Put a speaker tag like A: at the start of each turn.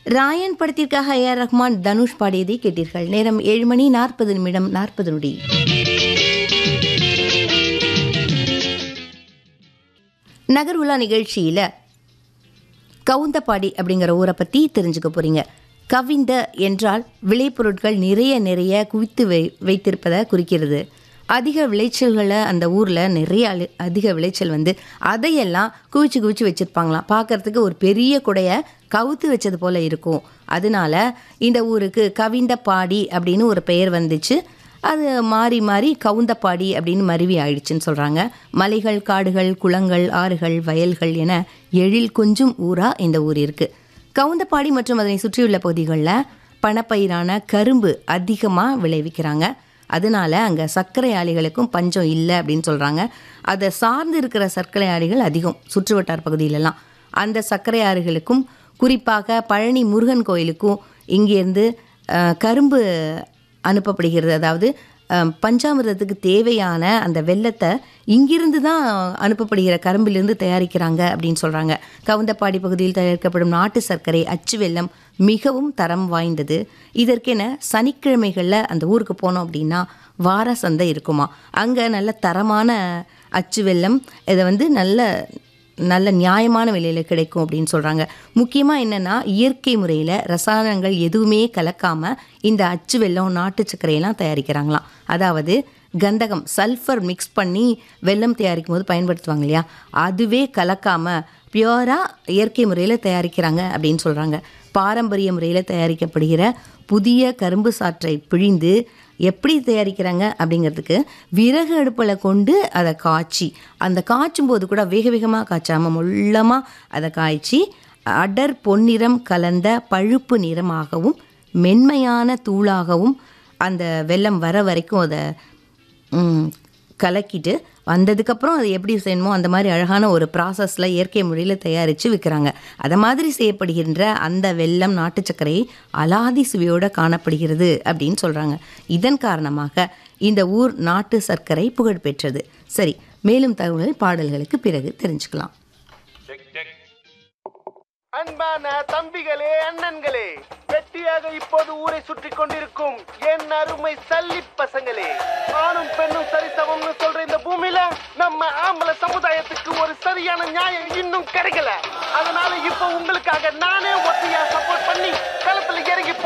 A: ராயன் படத்திற்காக A R Rahman Dhanush பாடியதை கேட்டீர்கள் நேரம் ஏழு மணி நாற்பது நிமிடம் நாற்பது நொடி நகர் உலா நிகழ்ச்சியில் கவுந்தப்பாடி அப்படிங்கிற ஊரை பற்றி தெரிஞ்சுக்க போகிறீங்க கவிந்த என்றால் விளைபொருட்கள் நிறைய நிறைய குவித்து வை வைத்திருப்பதை குறிக்கிறது அதிக விளைச்சல்களை அந்த ஊரில் நிறைய அழி- அதிக விளைச்சல் வந்து அதையெல்லாம் குவிச்சு குவிச்சு வச்சுருப்பாங்களாம் பார்க்கறதுக்கு ஒரு பெரிய குடையை கவுத்து வச்சது போல் இருக்கும் அதனால இந்த ஊருக்கு கவிந்தப்பாடி அப்படின்னு ஒரு பெயர் வந்துச்சு அது மாறி மாறி கவுந்தப்பாடி அப்படின்னு மருவி ஆயிடுச்சுன்னு சொல்கிறாங்க மலைகள் காடுகள் குளங்கள் ஆறுகள் வயல்கள் என எழில் கொஞ்சம் ஊராக இந்த ஊர் இருக்குது கவுந்தப்பாடி மற்றும் அதனை சுற்றியுள்ள பகுதிகளில் பணப்பயிரான கரும்பு அதிகமாக விளைவிக்கிறாங்க அதனால அங்கே சர்க்கரை ஆலைகளுக்கும் பஞ்சம் இல்லை அப்படின்னு சொல்கிறாங்க அதை சார்ந்து இருக்கிற சர்க்கரை ஆலைகள் அதிகம் சுற்றுவட்டார பகுதியிலலாம் அந்த சர்க்கரை ஆறுகளுக்கும் குறிப்பாக பழனி முருகன் கோயிலுக்கும் இங்கேருந்து அஹ், கரும்பு அனுப்பப்படுகிறது அதாவது அஹ், பஞ்சாமிர்தத்துக்கு தேவையான அந்த வெள்ளத்தை இங்கிருந்து தான் அனுப்பப்படுகிற கரும்பிலிருந்து தயாரிக்கிறாங்க அப்படின்னு சொல்கிறாங்க கவுந்தப்பாடி பகுதியில் தயாரிக்கப்படும் நாட்டு சர்க்கரை அச்சு வெல்லம் மிகவும் தரம் வாய்ந்தது இதற்கென சனிக்கிழமைகளில் அந்த ஊருக்கு போனோம் அப்படின்னா வார சந்தை இருக்குமா அங்கே நல்ல தரமான அச்சு வெல்லம் இதை வந்து நல்ல நல்ல நியாயமான விலையில் கிடைக்கும் அப்படின்னு சொல்கிறாங்க முக்கியமாக என்னென்னா இயற்கை முறையில் ரசாயனங்கள் எதுவுமே கலக்காமல் இந்த அச்சு வெல்லம் நாட்டு சர்க்கரையெல்லாம் தயாரிக்கிறாங்களாம் அதாவது கந்தகம் சல்ஃபர் மிக்ஸ் பண்ணி வெல்லம் தயாரிக்கும் போது பயன்படுத்துவாங்க இல்லையா அதுவே கலக்காமல் பியூராக இயற்கை முறையில் தயாரிக்கிறாங்க அப்படின்னு சொல்கிறாங்க பாரம்பரிய முறையில் தயாரிக்கப்படுகிற புதிய கரும்பு சாற்றை பிழிந்து எப்படி தயாரிக்கிறாங்க அப்படிங்கிறதுக்கு விறகு அடுப்பில் கொண்டு அதை காய்ச்சி அந்த காய்ச்சும் போது கூட வேக வேகமாக காய்ச்சாமல் முள்ளமாக அதை காய்ச்சி அடர் பொன்னிறம் கலந்த பழுப்பு நிறமாகவும் மென்மையான தூளாகவும் அந்த வெல்லம் வர வரைக்கும் அதை ம், கலக்கிட்டு வந்ததுக்கப்புறம் அது எப்படி செய்யணுமோ அந்த மாதிரி அழகான ஒரு ப்ராசஸில் இயற்கை முறையில் தயாரித்து விற்கிறாங்க அதை மாதிரி செய்யப்படுகின்ற அந்த வெல்லம் நாட்டு சர்க்கரை அலாதி சுவையோடு காணப்படுகிறது அப்படின்னு சொல்கிறாங்க இதன் காரணமாக இந்த ஊர் நாட்டு சர்க்கரை புகழ்பெற்றது சரி மேலும் தகவல்கள் பாடல்களுக்கு பிறகு தெரிஞ்சுக்கலாம்
B: அன்பான தம்பிகளே அண்ணன்களே வெட்டியாக இப்போது ஊரை சுற்றி கொண்டிருக்கும் என் அருமை சல்லி பசங்களே ஆணும் பெண்ணும் சரிசமம்னு சொல்ற இந்த பூமியில நம்ம ஆம்பளை சமுதாயத்துக்கு ஒரு சரியான நியாயம் இன்னும் கிடைக்கல அதனால இப்ப உங்களுக்காக நானே ஒத்தையா சப்போர்ட் பண்ணி களத்துல இறங்கி